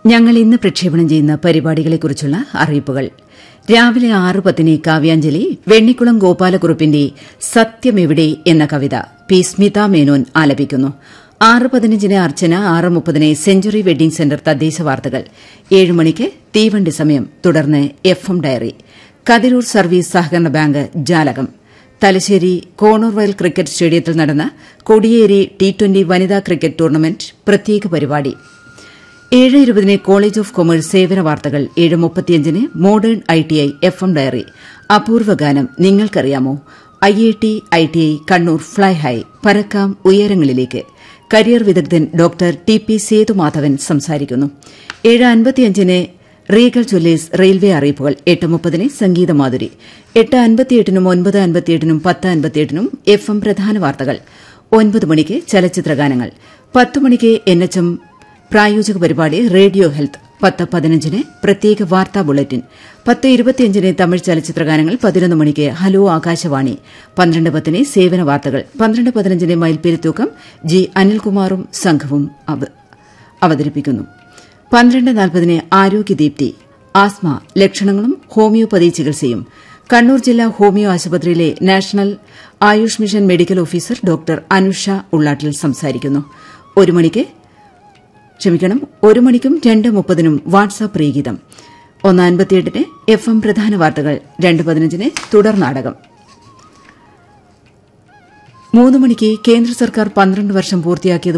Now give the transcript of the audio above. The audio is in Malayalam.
ഞങ്ങൾ ഇന്ന് പ്രക്ഷേപണം ചെയ്യുന്ന പരിപാടികളെക്കുറിച്ചുള്ള അറിയിപ്പുകൾ രാവിലെ ആറ് പത്തിന് കാവ്യാഞ്ജലി വെണ്ണിക്കുളം ഗോപാലക്കുറുപ്പിന്റെ സത്യമെവിടെ എന്ന കവിത പി സ്മിത മേനോൻ ആലപിക്കുന്നു ആറ് പതിനഞ്ചിന് അർച്ചന ആറ് മുപ്പതിന് സെഞ്ചുറി വെഡ്ഡിംഗ് സെന്റർ തദ്ദേശ വാർത്തകൾ ഏഴ് മണിക്ക് തീവണ്ടി സമയം തുടർന്ന് F M diary Kathirur service സഹകരണ ബാങ്ക് ജാലകം തലശ്ശേരി കോണൂർവയൽ ക്രിക്കറ്റ് സ്റ്റേഡിയത്തിൽ നടന്ന കൊടിയേരി ടി ട്വന്റി വനിതാ ക്രിക്കറ്റ് ടൂർണമെന്റ് പ്രത്യേക പരിപാടി ഏഴ് ഇരുപതിന് കോളേജ് ഓഫ് കൊമേഴ്സ് സേവന വാർത്തകൾ ഏഴ് മുപ്പത്തിയഞ്ചിന് modern I T I F M diary അപൂർവ ഗാനം നിങ്ങൾക്കറിയാമോ I I T I T I Kannur fly high പരക്കാം ഉയരങ്ങളിലേക്ക് കരിയർ വിദഗ്ധൻ ഡോക്ടർ ടി പി സേതുമാധവൻ സംസാരിക്കുന്നു ഏഴ് അൻപത്തിയഞ്ചിന് റീഗൽ ജ്വല്ലേഴ്സ് റെയിൽവേ അറിയിപ്പുകൾ എട്ട് മുപ്പതിന് സംഗീതമാധുരി എട്ട് അൻപത്തിയെട്ടിനും ഒൻപത് അൻപത്തിയെട്ടിനും പത്ത് അൻപത്തിയെട്ടിനും എഫ് എം പ്രധാന വാർത്തകൾ ഒൻപത് മണിക്ക് ചലച്ചിത്രഗാനങ്ങൾ പത്ത് മണിക്ക് എൻ എച്ച് എം പ്രായോജക പരിപാടി റേഡിയോ ഹെൽത്ത് പത്ത് പതിനഞ്ചിന് പ്രത്യേക വാർത്താ ബുള്ളറ്റിൻ പത്ത് ഇരുപത്തിയഞ്ചിന് തമിഴ് ചലച്ചിത്രഗാനങ്ങൾ പതിനൊന്ന് മണിക്ക് ഹലോ ആകാശവാണി പന്ത്രണ്ട് പത്തിന് സേവന വാർത്തകൾ പന്ത്രണ്ട് പതിനഞ്ചിന് മയിൽപ്പേരിത്തൂക്കം ജി അനിൽകുമാറും സംഘവും അവതരിപ്പിക്കുന്നു പന്ത്രണ്ട് നാൽപ്പതിന് ആരോഗ്യദീപ്തി ആസ്മ ലക്ഷണങ്ങളും ഹോമിയോപ്പതി ചികിത്സയും കണ്ണൂർ ജില്ലാ ഹോമിയോ ആശുപത്രിയിലെ national Ayush mission medical officer doctor Anusha Ullattil സംസാരിക്കുന്നു ഒരു മണിക്ക് ക്ഷമിക്കണം ഒരു മണിക്കും രണ്ട് മുപ്പതിനും വാട്സാപ്പ് പ്രീഗീതം ഒന്ന് അൻപത്തിയെട്ടിന് എഫ് എം പ്രധാന വാർത്തകൾ രണ്ട് പതിനഞ്ചിന് തുടർ നാടകം മൂന്ന് മണിക്ക് കേന്ദ്ര സർക്കാർ പന്ത്രണ്ട് വർഷം പൂർത്തിയാക്കിയത്